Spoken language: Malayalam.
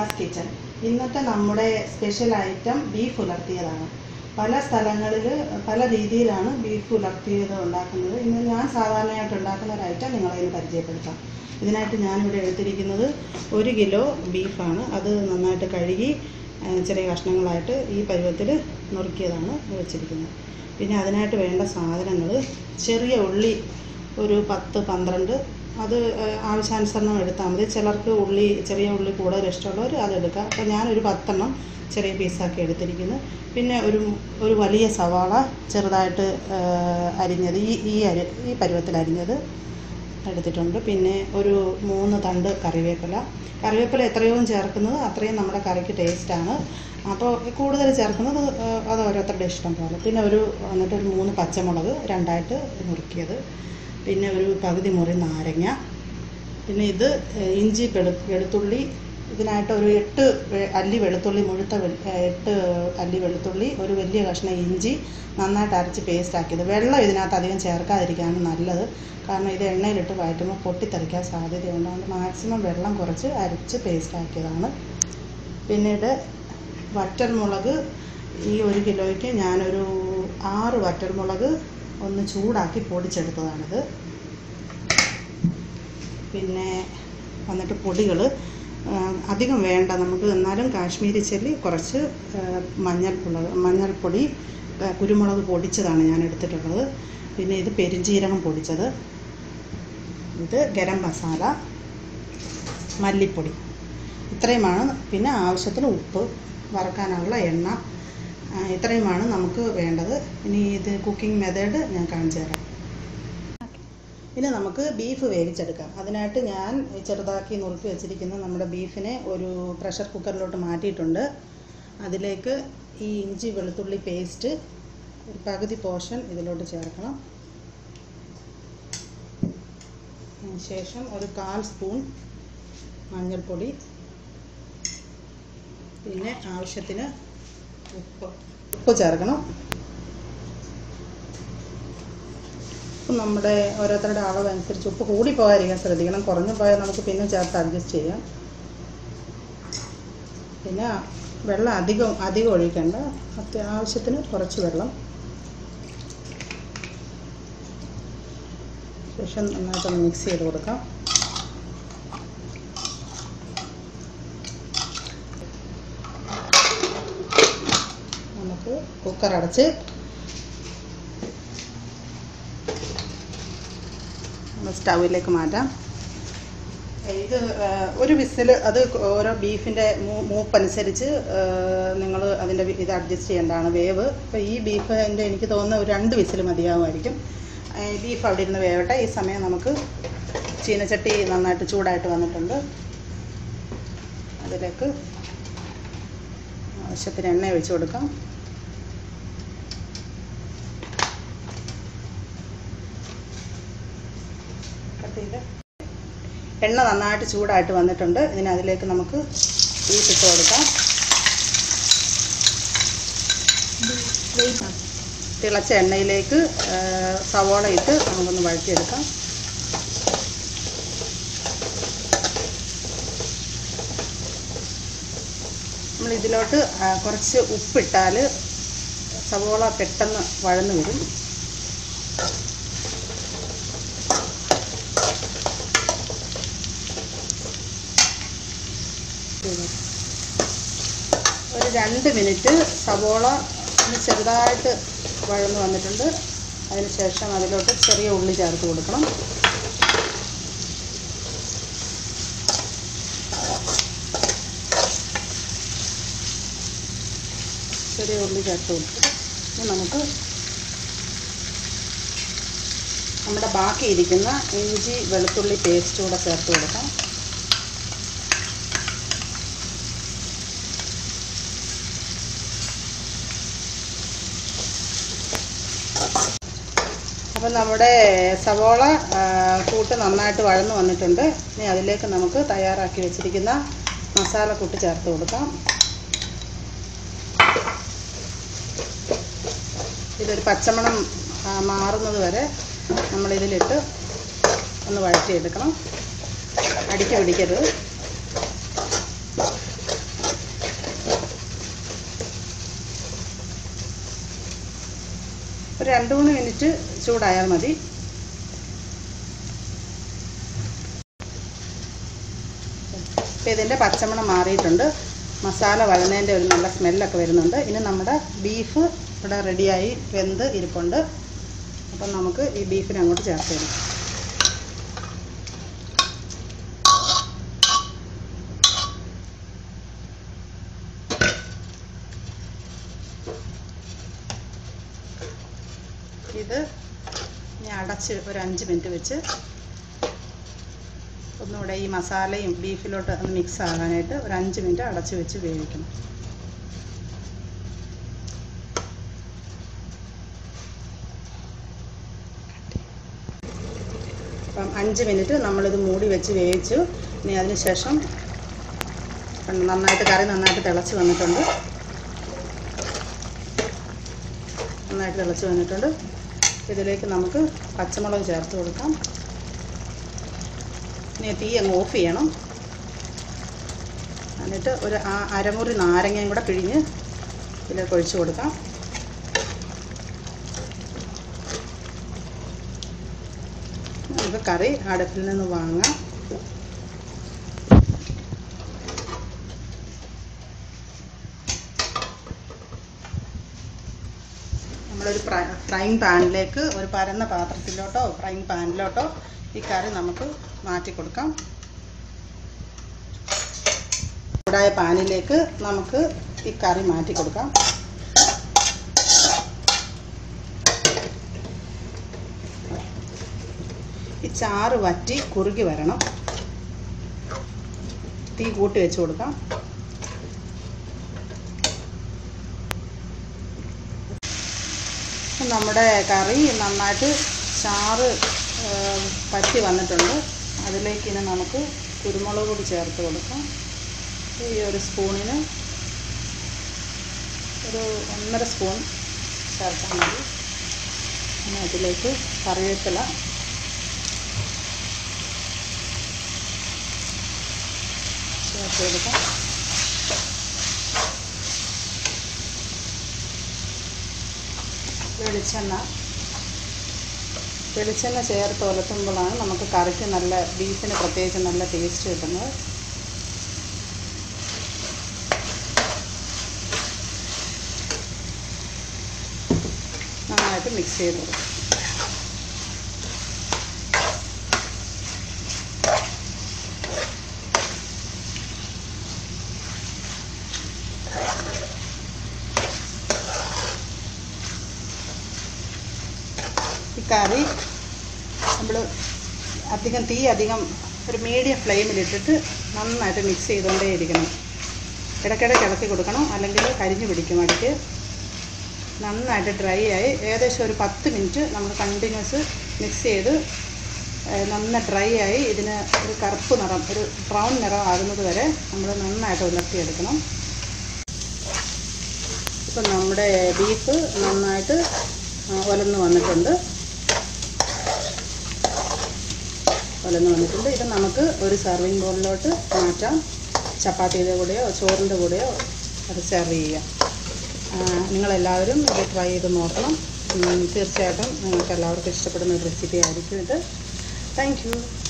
റീനാസ് കിച്ചൺ ഇന്നത്തെ നമ്മുടെ സ്പെഷ്യൽ ഐറ്റം ബീഫ് ഉലർത്തിയതാണ് പല സ്ഥലങ്ങളിൽ പല രീതിയിലാണ് ബീഫ് ഉലർത്തിയത് ഉണ്ടാക്കുന്നത് ഇന്ന് ഞാൻ സാധാരണയായിട്ട് ഉണ്ടാക്കുന്ന ഒരു ഐറ്റം നിങ്ങളെ ഇന്ന് പരിചയപ്പെടുത്താം ഇതിനായിട്ട് ഞാനിവിടെ എടുത്തിരിക്കുന്നത് ഒരു കിലോ ബീഫാണ് അത് നന്നായിട്ട് കഴുകി ആ, ചെറിയ കഷ്ണങ്ങളായിട്ട് ഈ പരുവത്തിൽ നുറുക്കിയതാണ് വെച്ചിരിക്കുന്നത് പിന്നെ അതിനായിട്ട് വേണ്ട സാധനങ്ങൾ ചെറിയ ഉള്ളി ഒരു പത്ത് പന്ത്രണ്ട് അത് ആ, ആവശ്യാനുസരണം എടുത്താൽ മതി ചിലർക്ക് ഉള്ളി ചെറിയ ഉള്ളി കൂടുതൽ ഇഷ്ടമുള്ളവർ അതെടുക്കാം അപ്പോൾ ഞാനൊരു പത്തെണ്ണം ചെറിയ പീസാക്കി എടുത്തിരിക്കുന്നു പിന്നെ ഒരു ഒരു വലിയ സവാള ചെറുതായിട്ട് ആ, അരിഞ്ഞത് ഈ ഈ അരി ഈ പരുവത്തിൽ അരിഞ്ഞത് എടുത്തിട്ടുണ്ട് പിന്നെ ഒരു മൂന്ന് തണ്ട് കറിവേപ്പില കറിവേപ്പില എത്രയോ ചേർക്കുന്നത് അത്രയും നമ്മുടെ കറിക്ക് ടേസ്റ്റാണ് അപ്പോൾ കൂടുതൽ ചേർക്കുന്നത് ആ, അത് ഓരോരുത്തരുടെ ഇഷ്ടം പോലെ പിന്നെ ഒരു എന്നിട്ട് ഒരു മൂന്ന് പച്ചമുളക് രണ്ടായിട്ട് നുറുക്കിയത് പിന്നെ ഒരു പകുതി മുറി നാരങ്ങ പിന്നെ ഇത് ഏഹ്, ഇഞ്ചി വെളു വെളുത്തുള്ളി ഇതിനായിട്ട് ഒരു എട്ട് വെ- അല്ലി വെളുത്തുള്ളി മുഴുത്ത വെളു- ഏഹ്, എട്ട് അല്ലി വെളുത്തുള്ളി ഒരു വലിയ കഷ്ണം ഇഞ്ചി നന്നായിട്ട് അരച്ച് പേസ്റ്റ് ആക്കിയത് വെള്ളം ഇതിനകത്ത് അധികം ചേർക്കാതിരിക്കുകയാണ് നല്ലത് കാരണം ഇത് എണ്ണയിലിട്ട് വഴറ്റുമ്പോൾ പൊട്ടിത്തെറിക്കാൻ സാധ്യതയുണ്ട് അതുകൊണ്ട് മാക്സിമം വെള്ളം കുറച്ച് അരച്ച് പേസ്റ്റ് ആക്കിയതാണ് പിന്നീട് വറ്റൽമുളക് ഈ ഒരു കിലോയ്ക്ക് ഞാനൊരു ആറ് വറ്റൽമുളക് ഒന്ന് ചൂടാക്കി പൊടിച്ചെടുത്തതാണിത് പിന്നെ വന്നിട്ട് പൊടികൾ അധികം വേണ്ട നമുക്ക് എന്നാലും കാശ്മീരി ചില്ലി കുറച്ച് ആ, മഞ്ഞൾപ്പൊടി മഞ്ഞൾപ്പൊടി ആ, കുരുമുളക് പൊടിച്ചതാണ് ഞാൻ എടുത്തിട്ടുള്ളത് പിന്നെ ഇത് പെരുംജീരകം പൊടിച്ചത് ഇത് ഗരം മസാല മല്ലിപ്പൊടി ഇത്രയുമാണ് പിന്നെ ആവശ്യത്തിന് ഉപ്പ് വറക്കാനുള്ള എണ്ണ ആ, ഇത്രയുമാണ് നമുക്ക് വേണ്ടത് ഇനി ഇത് കുക്കിംഗ് മെത്തേഡ് ഞാൻ കാണിച്ചു തരാം ഇനി നമുക്ക് ബീഫ് വേവിച്ചെടുക്കാം അതിനായിട്ട് ഞാൻ ചെറുതാക്കി നുറുക്കി വെച്ചിരിക്കുന്ന നമ്മുടെ ബീഫിനെ ഒരു പ്രഷർ കുക്കറിലോട്ട് മാറ്റിയിട്ടുണ്ട് അതിലേക്ക് ഈ ഇഞ്ചി വെളുത്തുള്ളി പേസ്റ്റ് ഒരു പകുതി പോർഷൻ ഇതിലോട്ട് ചേർക്കണം അതിന് ശേഷം ഒരു കാൽ സ്പൂൺ മഞ്ഞൾപ്പൊടി പിന്നെ ആവശ്യത്തിന് ഉപ്പ് ഉപ്പ് ചേർക്കണം ഉപ്പ് നമ്മുടെ ഓരോരുത്തരുടെ അളവ് അനുസരിച്ച് ഉപ്പ് കൂടി പോകാതിരിക്കാൻ ശ്രദ്ധിക്കണം കുറഞ്ഞു പോയാൽ നമുക്ക് പിന്നെ ചേർത്ത് അഡ്ജസ്റ്റ് ചെയ്യാം പിന്നെ വെള്ളം അധികം അധികം ഒഴിക്കേണ്ട അത്യാവശ്യത്തിന് കുറച്ച് വെള്ളം ശേഷം നന്നായിട്ടൊന്ന് മിക്സ് ചെയ്ത് കൊടുക്കാം നമുക്ക് കുക്കർ അടച്ച് സ്റ്റൗവിലേക്ക് മാറ്റാം ഇത് ആ, ഒരു വിസിൽ അത് ഓരോ ബീഫിൻ്റെ മൂപ്പനുസരിച്ച് നിങ്ങൾ അതിൻ്റെ ഇത് അഡ്ജസ്റ്റ് ചെയ്യേണ്ടതാണ് വേവ് ഇപ്പോൾ ഈ ബീഫിൻ്റെ എനിക്ക് തോന്നുന്ന ഒരു രണ്ട് വിസിൽ മതിയാവുമായിരിക്കും ആ, ബീഫ് അവിടെ ഇരുന്ന് വേവട്ടെ ഈ സമയം നമുക്ക് ചീനച്ചട്ടി നന്നായിട്ട് ചൂടായിട്ട് വന്നിട്ടുണ്ട് അതിലേക്ക് ആവശ്യത്തിന് എണ്ണ ഒഴിച്ചു കൊടുക്കാം കട്ട് ചെയ്ത് എണ്ണ നന്നായിട്ട് ചൂടായിട്ട് വന്നിട്ടുണ്ട് ഇതിന് അതിലേക്ക് നമുക്ക് ബീഫ് ഇട്ട് കൊടുക്കാം തിളച്ച എണ്ണയിലേക്ക് ആ, സവോള ഇട്ട് നമുക്കൊന്ന് വഴറ്റിയെടുക്കാം നമ്മൾ ഇതിലോട്ട് ആ, കുറച്ച് ഉപ്പിട്ടാൽ സവോള പെട്ടെന്ന് വഴന്ന് വരും ഒരു രണ്ട് മിനിറ്റ് സവോള ഒന്ന് ചെറുതായിട്ട് വഴന്ന് വന്നിട്ടുണ്ട് അതിനുശേഷം അതിലോട്ട് ചെറിയ ഉള്ളി ചേർത്ത് കൊടുക്കണം ചെറിയ ഉള്ളി ചേർത്ത് കൊടുത്തിട്ട് ഇനി നമുക്ക് നമ്മുടെ ബാക്കി ഇരിക്കുന്ന ഇഞ്ചി വെളുത്തുള്ളി പേസ്റ്റ് കൂടെ ചേർത്ത് കൊടുക്കാം അപ്പം നമ്മുടെ സവോള ആ, കൂട്ട് നന്നായിട്ട് വഴന്ന് വന്നിട്ടുണ്ട് ഇനി അതിലേക്ക് നമുക്ക് തയ്യാറാക്കി വെച്ചിരിക്കുന്ന മസാല കൂട്ട് ചേർത്ത് കൊടുക്കാം ഇതൊരു പച്ചമണം ആ, മാറുന്നത് വരെ നമ്മളിതിലിട്ട് ഒന്ന് വഴറ്റിയെടുക്കണം അടിക്ക് പിടിക്കരുത് ഒരു രണ്ട് മൂന്ന് മിനിറ്റ് ചൂടായാൽ മതി ഇപ്പം ഇതിൻ്റെ പച്ചമണം മാറിയിട്ടുണ്ട് മസാല വഴന്നതിൻ്റെ ഒരു നല്ല സ്മെല്ലൊക്കെ വരുന്നുണ്ട് ഇനി നമ്മുടെ ബീഫ് ഇവിടെ റെഡിയായി വെന്ത് ഇരിപ്പുണ്ട് അപ്പം നമുക്ക് ഈ ബീഫിനെ അങ്ങോട്ട് ചേർത്ത് തരും ഇത് ഇനി അടച്ച് ഒരു അഞ്ച് മിനിറ്റ് വെച്ച് ഒന്നുകൂടെ ഈ മസാലയും ബീഫിലോട്ട് ഒന്ന് മിക്സ് ആകാനായിട്ട് ഒരു അഞ്ച് മിനിറ്റ് അടച്ച് വെച്ച് വേവിക്കണം അപ്പം അഞ്ച് മിനിറ്റ് നമ്മളിത് മൂടി വെച്ച് വേവിച്ചു ഇനി അതിന് ശേഷം കണ്ടോ, നന്നായിട്ട് കറി നന്നായിട്ട് തിളച്ച് വന്നിട്ടുണ്ട് നന്നായിട്ട് തിളച്ച് വന്നിട്ടുണ്ട് ഇതിലേക്ക് നമുക്ക് പച്ചമുളക് ചേർത്ത് കൊടുക്കാം ഇനി തീ അങ്ങ് ഓഫ് ചെയ്യണം എന്നിട്ട് ഒരു ആ- അരമുറി നാരങ്ങയും കൂടെ പിഴിഞ്ഞ് ഇതിലേക്ക് ഒഴിച്ച് കൊടുക്കാം നമുക്ക് കറി അടുപ്പിൽ നിന്ന് വാങ്ങാം നമ്മളൊരു ഫ്രൈങ് പാനിലേക്ക് ഒരു പരന്ന പാത്രത്തിലോട്ടോ ഫ്രൈങ് പാനിലോട്ടോ ഈ കറി നമുക്ക് മാറ്റി കൊടുക്കാം ചൂടായ പാനിലേക്ക് നമുക്ക് ഈ കറി മാറ്റി കൊടുക്കാം ഈ ചാറ് വറ്റി കുറുകി വരണം തീ കൂട്ടി വെച്ച് കൊടുക്കാം നമ്മുടെ കറി നന്നായിട്ട് ചാറ് ഏം, പറ്റി വന്നിട്ടുണ്ട് അതിലേക്ക് ഇനി നമുക്ക് കുരുമുളക് പൊടി ചേർത്ത് കൊടുക്കാം ഈ ഒരു സ്പൂണിന് ഒരു ഒന്നര സ്പൂൺ ചേർത്താൽ മതി ഇനി അതിലേക്ക് കറിവേപ്പില ചേർത്ത് കൊടുക്കാം വെളിച്ചെണ്ണ വെളിച്ചെണ്ണ ചേർത്ത് ഉലത്തുമ്പോഴാണ് നമുക്ക് കറിക്ക് നല്ല ബീഫിന് പ്രത്യേകിച്ച് നല്ല ടേസ്റ്റ് കിട്ടുന്നത് നന്നായിട്ട് മിക്സ് ചെയ്ത് കൊടുക്കും ഈ കറി നമ്മൾ അധികം തീ അധികം ഒരു മീഡിയം ഫ്ലെയിമിലിട്ടിട്ട് നന്നായിട്ട് മിക്സ് ചെയ്തുകൊണ്ടേ ഇരിക്കണം ഇടയ്ക്കിടയ്ക്ക് ഇളക്കി കൊടുക്കണം അല്ലെങ്കിൽ കരിഞ്ഞു പിടിക്കും അടിക്ക് നന്നായിട്ട് ഡ്രൈ ആയി ഏകദേശം ഒരു പത്ത് മിനിറ്റ് നമ്മൾ കണ്ടിന്യൂസ് മിക്സ് ചെയ്ത് ഏഹ്, നന്ന ഡ്രൈ ആയി ഇതിന് ഒരു കറുപ്പ് നിറം ഒരു ബ്രൗൺ നിറം ആകുന്നത് വരെ നമ്മൾ നന്നായിട്ട് ഉലർത്തിയെടുക്കണം ഇപ്പം നമ്മുടെ ബീഫ് നന്നായിട്ട് ആ, ഉലർന്ന് വന്നിട്ടുണ്ട് ഉലർന്ന് വന്നിട്ടുണ്ട് ഇത് നമുക്ക് ഒരു സർവിങ് ബോളിലോട്ട് മാറ്റാം ചപ്പാത്തിയുടെ കൂടെയോ ചോറിൻ്റെ കൂടെയോ അത് സെർവ് ചെയ്യാം ആ, നിങ്ങളെല്ലാവരും ഇത് ട്രൈ ചെയ്ത് നോക്കണം ഉം, തീർച്ചയായിട്ടും നിങ്ങൾക്ക് എല്ലാവർക്കും ഇഷ്ടപ്പെടുന്ന ഒരു റെസിപ്പി ആയിരിക്കും ഇത് താങ്ക് യു